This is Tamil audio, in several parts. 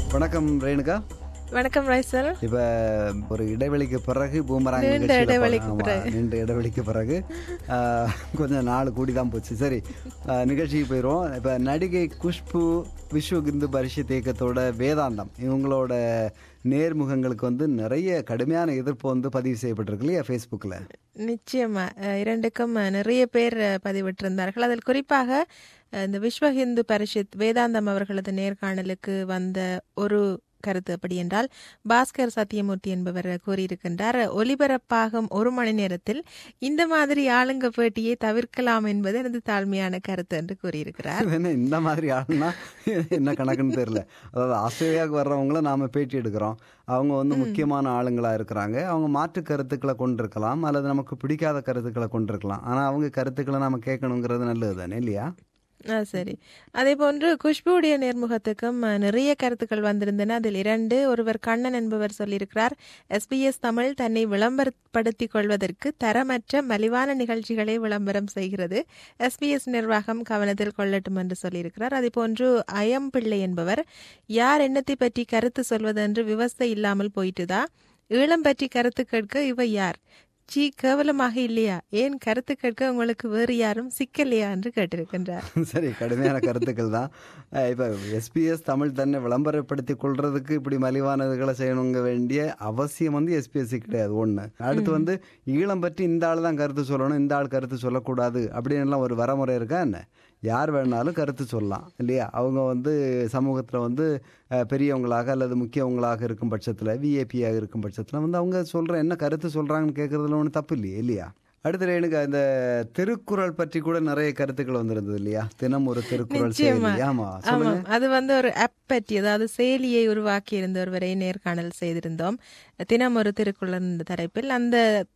வணக்கம் ரேணுகா வணக்கம் ரைசல் இப்ப ஒரு இடைவெளிக்கு பிறகு பூமராங் நீண்ட நிகழ்ச்சியில இடைவெளிக்கு பா- ஆமா, நீண்ட இடைவெளிக்கு பிறகு ஆஹ், கொஞ்சம் நாள் கூடி தான் போச்சு சரி ஆஹ், நிகழ்ச்சிக்கு போயிடுவோம் இப்ப நடிகை குஷ்பு விஸ்வ இந்து பரிஷத் இயக்கத்தோட வேதாந்தம் இவங்களோட நேர்முகங்களுக்கு வந்து நிறைய கடுமையான எதிர்ப்பு வந்து பதிவு செய்யப்பட்டிருக்கு இல்லையா ஃபேஸ்புக்கில் நிச்சயமா அஹ், இரண்டுக்கும் அஹ், நிறைய பேர் அஹ், பதிவிட்டிருந்தார்கள் அதில் குறிப்பாக அஹ், இந்த விஸ்வ ஹிந்து பரிஷத் வேதாந்தம் அவர்களது நேர்காணலுக்கு வந்த ஒரு கருத்து அப்படி என்றால் பாஸ்கர் சத்தியமூர்த்தி என்பவர் கூறியிருக்கின்றார் ஒலிபரப்பாகும் ஒரு மணி நேரத்தில் இந்த மாதிரி ஆளுங்க பேட்டியை தவிர்க்கலாம் என்பது எனது தாழ்மையான கருத்து என்று கூறியிருக்கிறார் என்ன இந்த மாதிரி ஆளுனா என்ன கணக்குன்னு தெரியல அதாவது ஆஸ்திரேலியாவுக்கு வர்றவங்கள நாம பேட்டி எடுக்கிறோம் அவங்க வந்து முக்கியமான ஆளுங்களா இருக்கிறாங்க அவங்க மாற்று கருத்துக்களை கொண்டிருக்கலாம் அல்லது நமக்கு பிடிக்காத கருத்துக்களை கொண்டிருக்கலாம் ஆனா அவங்க கருத்துக்களை நாம கேட்கணுங்கிறது நல்லது தானே இல்லையா ஆ சரி அதே போன்று குஷ்புடைய நேர்முகத்துக்கும் அஹ், நிறைய கருத்துக்கள் வந்திருந்தன அதில் இரண்டு ஒருவர் கண்ணன் என்பவர் சொல்லியிருக்கிறார் எஸ்பிஎஸ் தமிழ் தன்னை விளம்பரப்படுத்திக் கொள்வதற்கு தரமற்ற மலிவான நிகழ்ச்சிகளை விளம்பரம் செய்கிறது எஸ்பிஎஸ் நிர்வாகம் கவனத்தில் கொள்ளட்டும் என்று சொல்லியிருக்கிறார் அதே போன்று அயம் பிள்ளை என்பவர் யார் எண்ணத்தை பற்றி கருத்து சொல்வது என்று விவசாய இல்லாமல் போயிட்டுதா ஈழம் பற்றி கருத்து கேட்க இவ யார் சீ கேவலமாக இல்லையா ஏன் கருத்து கேட்க உங்களுக்கு வேறு யாரும் சிக்கலையா என்று கேட்டிருக்கின்றார் சரி கடுமையான கருத்துக்கள் தான் அஹ் இப்ப எஸ்பிஎஸ் தமிழ் தன்னை விளம்பரப்படுத்தி கொள்றதுக்கு இப்படி மலிவானதுகளை செய்யணுங்க வேண்டிய அவசியம் வந்து எஸ்பிஎஸ்சி கிடையாது ஒண்ணு அடுத்து வந்து ஈழம் பற்றி இந்த ஆள் தான் கருத்து சொல்லணும் இந்த ஆள் கருத்து சொல்லக்கூடாது அப்படின்னு எல்லாம் ஒரு வரமுறை இருக்கா என்ன யார் வேணாலும் கருத்து சொல்லலாம் இல்லையா அவங்க வந்து சமூகத்தில் வந்து அஹ், பெரியவங்களாக அல்லது முக்கியவங்களாக இருக்கும் பட்சத்தில் விஏபியாக இருக்கும் பட்சத்தில் வந்து அவங்க சொல்கிற என்ன கருத்து சொல்கிறாங்கன்னு கேட்குறதுல ஒன்றும் தப்பு இல்லையே இல்லையா அடுத்த எனக்கு இந்த திருக்குறள் பற்றி கூட நிறைய கருத்துக்கள் வந்திருந்தது இல்லையா தினம் ஒரு திருக்குறள் நிச்சயமா. செய்தி ஆமா சொல்லுங்க ஆமாம் அது வந்து ஒரு ஆப் பற்றி அதாவது செயலியை உருவாக்கி இருந்த ஒருவரை நேர்காணல் செய்திருந்தோம் தினம் ஒரு திருக்குறள் என்ற தலைப்பில் அந்த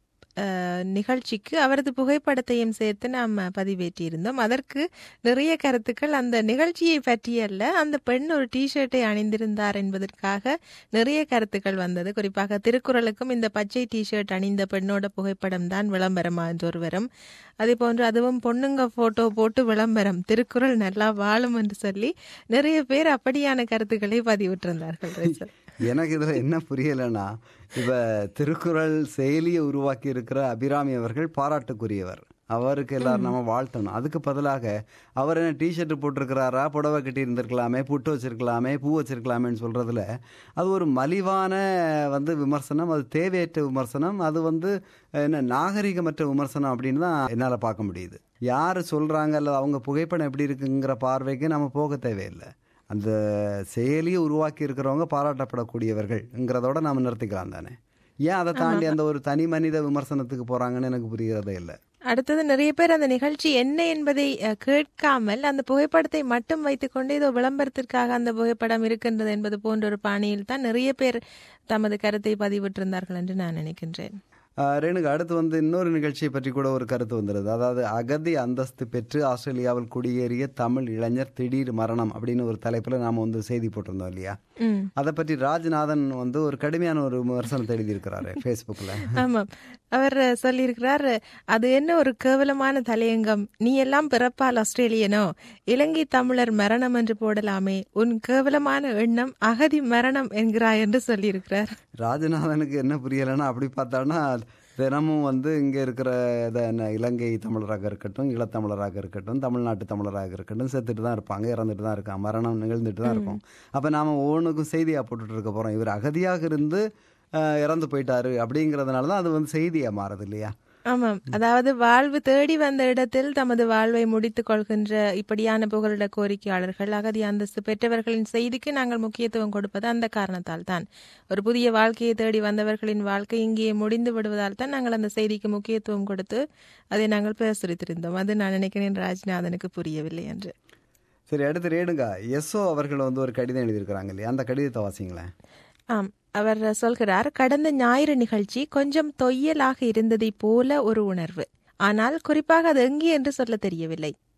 அஹ், நிகழ்ச்சிக்கு அவரது புகைப்படத்தையும் சேர்த்து நாம் பதிவேற்றியிருந்தோம் அதற்கு நிறைய கருத்துக்கள் அந்த நிகழ்ச்சியை பற்றியல்ல அந்த பெண் ஒரு டிஷர்ட்டை அணிந்திருந்தார் என்பதற்காக நிறைய கருத்துக்கள் வந்தது குறிப்பாக திருக்குறளுக்கும் இந்த பச்சை டிஷர்ட் அணிந்த பெண்ணோட புகைப்படம் தான் விளம்பரமா என்று ஒருவரும் அதே போன்று அதுவும் பொண்ணுங்க போட்டோ போட்டு விளம்பரம் திருக்குறள் நல்லா வாழும் என்று சொல்லி நிறைய பேர் அப்படியான கருத்துக்களை பதிவிட்டிருந்தார்கள் ரைசல். எனக்கு இதுல என்ன புரியலைன்னா இப்ப திருக்குறள் செயலியை உருவாக்கி இருக்கிற அபிராமி அவர்கள் பாராட்டுக்குரியவர் அவருக்கு எல்லாரும் நம்ம வாழ்த்தணும் அதுக்கு பதிலாக அவர் என்ன டிஷர்ட் போட்டிருக்கிறாரா புடவை கட்டி இருந்திருக்கலாமே புட்டு வச்சிருக்கலாமே பூ வச்சிருக்கலாமேன்னு சொல்றதுல அது ஒரு மலிவான வந்து விமர்சனம் அது தேவையற்ற விமர்சனம் அது வந்து என்ன நாகரிகமற்ற விமர்சனம் அப்படின்னு தான் என்னால் பார்க்க முடியுது யார் சொல்றாங்க அல்லது அவங்க புகைப்படம் எப்படி இருக்குங்கிற பார்வைக்கு நம்ம போக தேவையில்லை அந்த செயலியை உருவாக்கி இருக்கிறவங்க பாராட்டப்படக்கூடியவர்கள்ங்கிறதோட நாம நிறுத்திக்கலாம் தானே ஏன் அதை தாண்டி அந்த ஒரு தனி மனித விமர்சனத்துக்கு போறாங்கன்னு எனக்கு புரிகிறதே இல்லை அடுத்தது நிறைய பேர் அந்த நிகழ்ச்சி என்ன என்பதை அஹ், கேட்காமல் அந்த புகைப்படத்தை மட்டும் வைத்துக்கொண்டு ஏதோ விளம்பரத்திற்காக அந்த புகைப்படம் இருக்கின்றது என்பது போன்ற ஒரு பாணியில் தான் நிறைய பேர் தமது கருத்தை பதிவிட்டிருந்தார்கள் என்று நான் நினைக்கின்றேன் ஆஹ் ரேணுகா அடுத்து வந்து இன்னொரு நிகழ்ச்சியை பற்றி கூட ஒரு கருத்து வந்துருது அதாவது அகதி அந்தஸ்து பெற்று ஆஸ்திரேலியாவில் குடியேறிய தமிழ் இளைஞர் திடீர் மரணம் அப்படின்னு ஒரு தலைப்புல நாம வந்து செய்தி போட்டிருந்தோம் இல்லையா ம் அதை பற்றி ராஜ்நாதன் வந்து ஒரு கடுமையான ஒரு விமர்சனத்தை எழுதியிருக்கிறாரு ஃபேஸ்புக்கில் ஆமாம் அவர் சொல்லியிருக்கிறார் அது என்ன ஒரு கேவலமான தலையங்கம் நீ எல்லாம் பிறப்பால் ஆஸ்திரேலியனோ இலங்கை தமிழர் மரணம் என்று போடலாமே உன் கேவலமான எண்ணம் அகதி மரணம் என்கிறாய் என்று சொல்லியிருக்கிறார் ராஜநாதனுக்கு என்ன புரியலைன்னா அப்படி பார்த்தான்னா தினமும் வந்து இங்கே இருக்கிற இத என்ன இலங்கை தமிழராக இருக்கட்டும் ஈழத்தமிழராக இருக்கட்டும் தமிழ்நாட்டு தமிழராக இருக்கட்டும் செத்துட்டு தான் இருப்பாங்க இறந்துட்டு தான் இருக்காங்க மரணம் நிகழ்ந்துட்டு தான் இருக்கும் அப்போ நாம் ஒவ்வொன்றுக்கும் செய்தியாக போட்டுட்டு இருக்க போகிறோம் இவர் அகதியாக இருந்து அஹ், இறந்து போயிட்டாரு அப்படிங்கிறதுனால தான் அது வந்து செய்தியாக மாறுது இல்லையா ஆமாம் அதாவது வாழ்வு தேடி வந்த இடத்தில் தமது வாழ்வை முடித்துக் கொள்கின்ற இப்படியான புகலிட கோரிக்கையாளர்கள் அகதி அந்தஸ்து பெற்றவர்களின் செய்திக்கு நாங்கள் முக்கியத்துவம் கொடுப்பது அந்த காரணத்தால் தான் ஒரு புதிய வாழ்க்கையை தேடி வந்தவர்களின் வாழ்க்கை இங்கேயே முடிந்து விடுவதால் தான் நாங்கள் அந்த செய்திக்கு முக்கியத்துவம் கொடுத்து அதை நாங்கள் பிரசுரித்திருந்தோம் அது நான் நினைக்கிறேன் ராஜ்நாதனுக்கு புரியவில்லை என்று சரி அடுத்து ரேணுகா எஸ்ஓ அவர்கள் வந்து ஒரு கடிதம் எழுதியிருக்கிறாங்க இல்லையா அந்த கடிதத்தை வாசிங்களேன் ஆம் அவர் சொல்கிறார் கடந்த ஞாயிறு நிகழ்ச்சி கொஞ்சம் தொய்யலாக இருந்ததை போல ஒரு உணர்வு ஆனால் குறிப்பாக அது எங்கே என்று சொல்ல தெரியவில்லை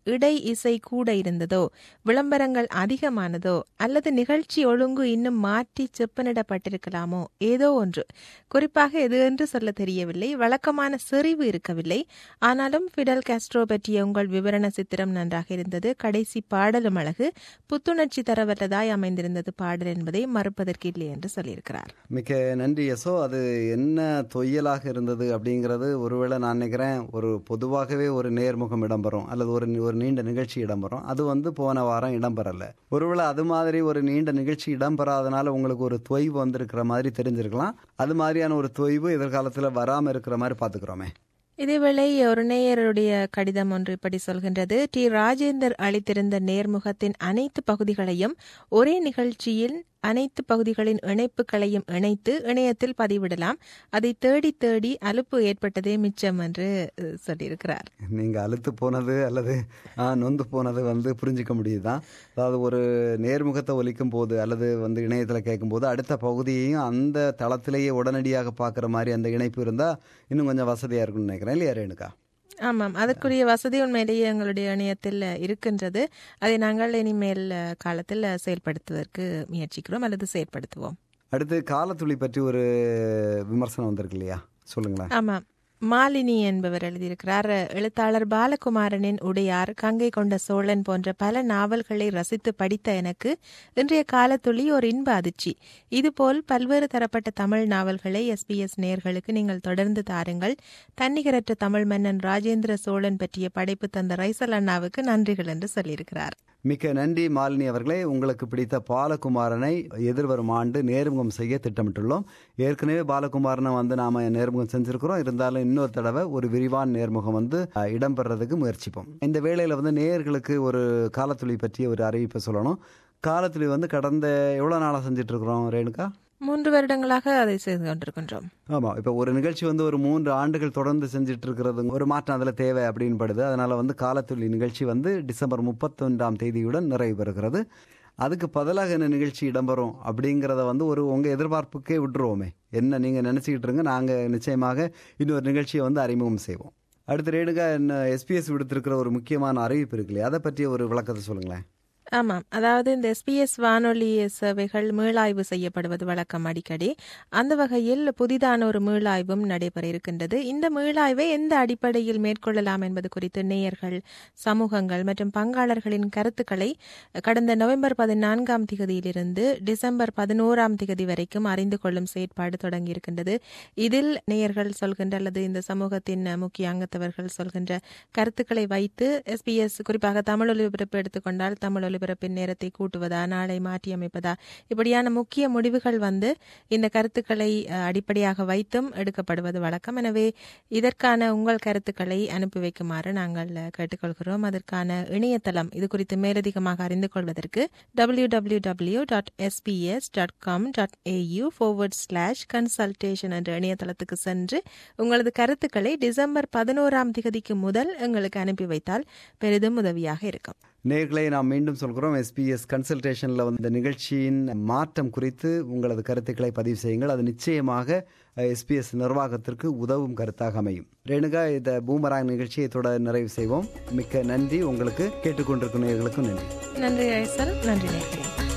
இடை இசை கூட இருந்ததோ விளம்பரங்கள் அதிகமானதோ அல்லது நிகழ்ச்சி ஒழுங்கு இன்னும் மாற்றி செப்பனிடப்பட்டிருக்கலாமோ ஏதோ ஒன்று குறிப்பாக எது என்று சொல்ல தெரியவில்லை வழக்கமான செறிவு இருக்கவில்லை ஆனாலும் ஃபிடல் காஸ்ட்ரோ பற்றிய உங்கள் விவரண சித்திரம் நன்றாக இருந்தது கடைசி பாடலும் அழகு புத்துணர்ச்சி தரவல்லதாய் அமைந்திருந்தது பாடல் என்பதை மறுப்பதற்கு இல்லை என்று சொல்லியிருக்கிறார் மிக்க நன்றி யசோ அது என்ன தொய்யலாக இருந்தது அப்படிங்கிறது ஒருவேளை நான் நினைக்கிறேன் ஒரு பொதுவாகவே ஒரு நேர்முகம் இடம்பெறும் அல்லது ஒரு ஒரு நீண்ட நிகழ்ச்சி இடம்பெறும் அது வந்து போன வாரம் இடம்பெறல ஒருவேளை அது மாதிரி ஒரு நீண்ட நிகழ்ச்சி இடம்பெறாதனால உங்களுக்கு ஒரு தொய்வு வந்திருக்கிற மாதிரி தெரிஞ்சிருக்கலாம் அது மாதிரியான ஒரு தொய்வு எதிர்காலத்தில் வராமல் இருக்கிற மாதிரி பார்த்துக்கிறோமே இதேவேளை ஒரு நேயருடைய கடிதம் ஒன்று இப்படி சொல்கின்றது டி ராஜேந்தர் அளித்திருந்த நேர்முகத்தின் அனைத்து பகுதிகளையும் ஒரே நிகழ்ச்சியில் அனைத்து பகுதிகளின் இணைப்புகளையும் இணைத்து இணையத்தில் பதிவிடலாம் அதை தேடி தேடி அலுப்பு ஏற்பட்டதே மிச்சம் என்று அஹ், சொல்லியிருக்கிறார் நீங்கள் அழுத்து போனது அல்லது ஆ, நொந்து போனது வந்து புரிஞ்சிக்க முடியுதுதான் அதாவது ஒரு நேர்முகத்தை ஒலிக்கும் போது அல்லது வந்து இணையத்தில் கேட்கும்போது அடுத்த பகுதியையும் அந்த தளத்திலேயே உடனடியாக பார்க்குற மாதிரி அந்த இணைப்பு இருந்தால் இன்னும் கொஞ்சம் வசதியாக இருக்கும்னு நினைக்கிறேன் இல்லையா ரேணுகா ஆமாம் அதற்குரிய வசதி உண்மையிலேயே எங்களுடைய இணையத்தில் இருக்கின்றது அதை நாங்கள் இனிமேல் அஹ், காலத்தில் செயல்படுத்துவதற்கு முயற்சிக்கிறோம் அல்லது செயல்படுத்துவோம் அடுத்து காலத்துளி பற்றி ஒரு விமர்சனம் வந்திருக்கு இல்லையா சொல்லுங்களேன் ஆமாம் மாலினி என்பவர் எழுதியிருக்கிறார் எழுத்தாளர் பாலகுமாரனின் உடையார் கங்கை கொண்ட சோழன் போன்ற பல நாவல்களை ரசித்து படித்த எனக்கு இன்றைய காலத்துளி ஒரு இன்ப அதிர்ச்சி இதுபோல் பல்வேறு தரப்பட்ட தமிழ் நாவல்களை எஸ்பிஎஸ் நேயர்களுக்கு நீங்கள் தொடர்ந்து தாருங்கள் தன்னிகரற்ற தமிழ் மன்னன் ராஜேந்திர சோழன் பற்றிய படைப்பு தந்த ரைசல் அண்ணாவுக்கு நன்றிகள் என்று சொல்லியிருக்கிறார் மிக்க நன்றி மாலினி அவர்களே உங்களுக்கு பிடித்த பாலகுமாரனை எதிர்வரும் ஆண்டு நேர்முகம் செய்ய திட்டமிட்டுள்ளோம் ஏற்கனவே பாலகுமாரனை வந்து நாம நேர்முகம் செஞ்சிருக்கிறோம் இருந்தாலும் இன்னொரு தடவை ஒரு விரிவான நேர்முகம் வந்து அஹ், இடம்பெறதுக்கு முயற்சிப்போம் இந்த வேளையில வந்து நேயர்களுக்கு ஒரு காலத்துளி பற்றிய ஒரு அறிவிப்பை சொல்லணும் காலத்துளி வந்து கடந்த எவ்வளவு நாளா செஞ்சுட்டு இருக்கிறோம் ரேணுகா மூன்று வருடங்களாக அதை செய்து கொண்டிருக்கின்றோம் ஆமா இப்ப ஒரு நிகழ்ச்சி வந்து ஒரு மூன்று ஆண்டுகள் தொடர்ந்து செஞ்சுட்டு இருக்கிறது ஒரு மாற்றம் அதுல தேவை அப்படின்னு படுது அதனால வந்து காலத்துள்ளி நிகழ்ச்சி வந்து டிசம்பர் முப்பத்தொன்றாம் தேதியுடன் நிறைவு பெறுகிறது அதுக்கு பதிலாக என்ன நிகழ்ச்சி இடம்பெறும் அப்படிங்கிறத வந்து ஒரு உங்க எதிர்பார்ப்புக்கே விட்டுருவோமே என்ன நீங்க நினைச்சுக்கிட்டு இருங்க நாங்க நிச்சயமாக இன்னொரு நிகழ்ச்சியை வந்து அறிமுகம் செய்வோம் அடுத்து ரேணுகா என்ன எஸ்பிஎஸ் விடுத்திருக்கிற ஒரு முக்கியமான அறிவிப்பு இருக்கு இல்லையா அதை பற்றிய ஒரு விளக்கத்தை சொல்லுங்களேன் ஆமாம் அதாவது இந்த எஸ்பிஎஸ் வானொலி சேவைகள் மீளாய்வு செய்யப்படுவது வழக்கம் அடிக்கடி அந்த வகையில் புதிதான ஒரு மீளாய்வும் நடைபெற இருக்கின்றது இந்த மீளாய்வை எந்த அடிப்படையில் மேற்கொள்ளலாம் என்பது குறித்து நேயர்கள் சமூகங்கள் மற்றும் பங்காளர்களின் கருத்துக்களை கடந்த நவம்பர் பதினான்காம் திகதியிலிருந்து டிசம்பர் பதினோராம் திகதி வரைக்கும் அறிந்து கொள்ளும் செயற்பாடு தொடங்கியிருக்கின்றது இதில் நேயர்கள் சொல்கின்ற அல்லது இந்த சமூகத்தின் முக்கிய அங்கத்தவர்கள் சொல்கின்ற கருத்துக்களை வைத்து எஸ்பிஎஸ் குறிப்பாக தமிழ் ஒலிபரப்பு எடுத்துக்கொண்டால் தமிழ் ஒலிபரப்பின் நேரத்தை கூட்டுவதா நாளை மாற்றி அமைப்பதா இப்படியான முக்கிய முடிவுகள் வந்து இந்த கருத்துக்களை அஹ், அடிப்படையாக வைத்தும் எடுக்கப்படுவது வழக்கம் எனவே இதற்கான உங்கள் கருத்துக்களை அனுப்பி வைக்குமாறு நாங்கள் அஹ், கேட்டுக்கொள்கிறோம் அதற்கான இணையதளம் இது குறித்து மேலதிகமாக அறிந்து கொள்வதற்கு W W W dot SBS dot com dot AU forward slash consultation என்ற இணையதளத்துக்கு சென்று உங்களது கருத்துக்களை டிசம்பர் பதினோராம் திகதிக்கு முதல் எங்களுக்கு அனுப்பி வைத்தால் பெரிதும் உதவியாக இருக்கும் நேர்களை நாம் மீண்டும் சொல்கிறோம் எஸ்பிஎஸ் கன்சல்டேஷனில் வந்து இந்த நிகழ்ச்சியின் மாற்றம் குறித்து உங்களது கருத்துக்களை பதிவு செய்யுங்கள் அது நிச்சயமாக எஸ்பிஎஸ் நிர்வாகத்திற்கு உதவும் கருத்தாக அமையும் ரேணுகா இந்த பூமராங் நிகழ்ச்சியை தொடர் நிறைவு செய்வோம் மிக்க நன்றி உங்களுக்கு கேட்டுக்கொண்டிருக்கும் நேயர்களுக்கும் நன்றி நன்றி ஐசல் நன்றி நேர்களே